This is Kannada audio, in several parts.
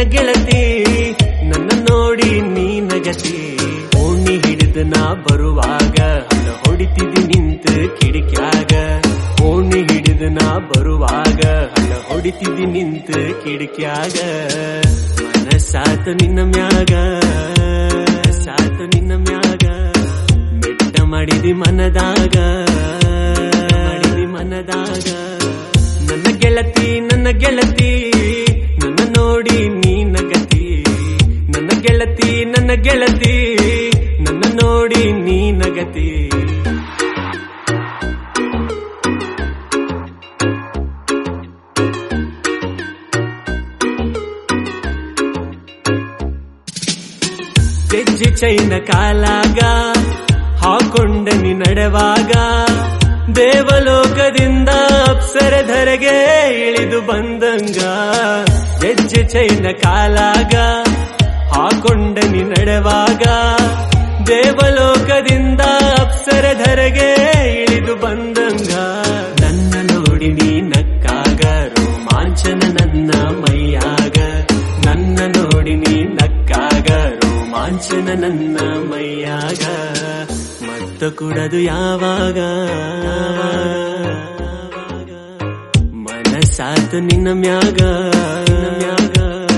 ಗೆಳತಿ ನನ್ನ ನೋಡಿ ನೀ ನಗತಿ ಓಣಿ ಹಿಡಿದು ನಾ ಬರುವಾಗ ಹಣ ಹೊಡಿತಿದ್ದಿ ನಿಂತು ಕಿಡಿಕ್ಯಾಗ ಓಣಿ ಹಿಡಿದು ನಾ ಬರುವಾಗ ಹಣ ಹೊಡಿತಿದ್ದಿ ನಿಂತು ಕಿಡಿಕ್ಯಾಗ ಮನಸ್ಸಾತ ನಿನ್ನ ಮ್ಯಾಗ ಸಾತ ನಿನ್ನ ಮ್ಯಾಗ ಮೆಟ್ಟ ಮಾಡಿದಿ ಮನದಾಗ ಮಾಡಿದಿ ಮನದಾಗ ನನ್ನ ಗೆಳತಿ ನನ್ನ ಗೆಳತಿ ನನ್ನ ನೋಡಿ ನೀ ನಗತಿ ನನ್ನ ಗೆಳತಿ ನನ್ನ ಗೆಳತಿ ನನ್ನ ನೋಡಿ ನೀ ನಗತಿ ಗೆಜ್ಜೆ ಚೈನ ಕಾಲಾಗ ಹಾಕೊಂಡ ನೀ ನಡೆವಾಗ ದೇವಲೋಕದಿಂದ ಅಪ್ಸರ ಧರೆಗೆ ಇಳಿದು ಬಂದಂಗ ಗೆಜ್ಜೆ ಚೈನ ಕಾಲಾಗ ಹಾಕೊಂಡ ನೀ ನಡೆವಾಗ ದೇವಲೋಕದಿಂದ ಅಪ್ಸರ ಧರೆಗೆ ಇಳಿದು ಬಂದಂಗ ನನ್ನ ನೋಡಿ ನೀ ನಕ್ಕಾಗ ರೋಮಾಂಚನ ನನ್ನ ಮೈಯಾಗ ನನ್ನ ನೋಡಿ ನೀ ನಕ್ಕಾಗ ರೋಮಾಂಚನ ನನ್ನ ಮೈಯಾಗ ಮತ್ತ ಕುಡದು ಯಾವಾಗ ಮನಸ್ಸಾತು ನಿನ್ನ ಮ್ಯಾಗ ಮ್ಯಾಗ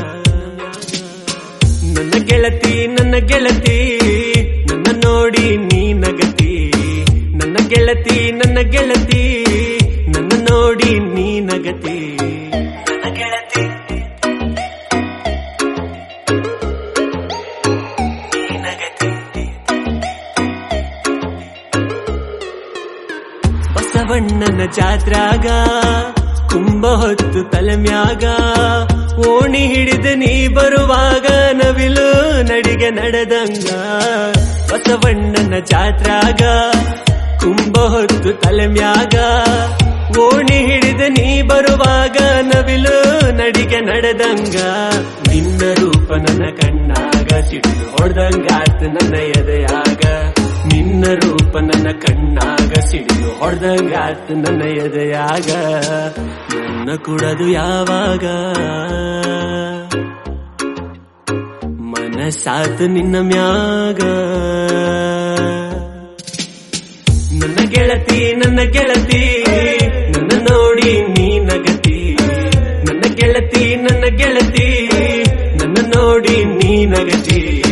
ನನ್ನ ಗೆಳತಿ ನನ್ನ ಗೆಳತಿ ನನ್ನ ನೋಡಿ ನೀ ನಗತಿ ನನ್ನ ಗೆಳತಿ ನನ್ನ ಗೆಳತಿ ನನ್ನ ನೋಡಿ ನೀ ನಗತಿ ನನ್ನ ಗೆಳತಿ ನೀ ನಗತಿ ಬಸವಣ್ಣನ ಜಾತ್ರಾಗ ಕುಂಭ ಹೊತ್ತು ತಲೆ ಮ್ಯಾಗ ಓಣಿ ಹಿಡಿದು ನೀ ಬರುವಾಗ ನವಿಲು ನಡಿಗೆ ನಡೆದಂಗ ಬಸವಣ್ಣನ ಜಾತ್ರಾಗ ಕುಂಭ ಹೊತ್ತು ತಲೆ ಮ್ಯಾಗ ಓಣಿ ಹಿಡಿದು ನೀ ಬರುವಾಗ ನವಿಲು ನಡಿಗೆ ನಡೆದಂಗ ನಿನ್ನ ರೂಪ ನನ್ನ ಕಣ್ಣಾಗ ಸಿಡಿದು ಹೊಡೆದಂಗಾತ್ ನನ್ನ ಎದೆಯಾಗ ನಿನ್ನ ರೂಪ ನನ್ನ ಕಣ್ಣಾಗ ಸಿಡಿದು ಹೊಡೆದಂಗಾತ್ ನನ್ನ ಎದೆಯಾಗ ನನ್ನ ಕುಡದು ಯಾವಾಗ ಮನಸ್ಸಾತು ನಿನ್ನ ಮ್ಯಾಗ ನನ್ನ ಗೆಳತಿ ನನ್ನ ಗೆಳತಿ ನನ್ನ ನೋಡಿ ನೀ ನಗತಿ ನನ್ನ ಗೆಳತಿ ನನ್ನ ಗೆಳತಿ ನನ್ನ ನೋಡಿ ನೀ ನಗತಿ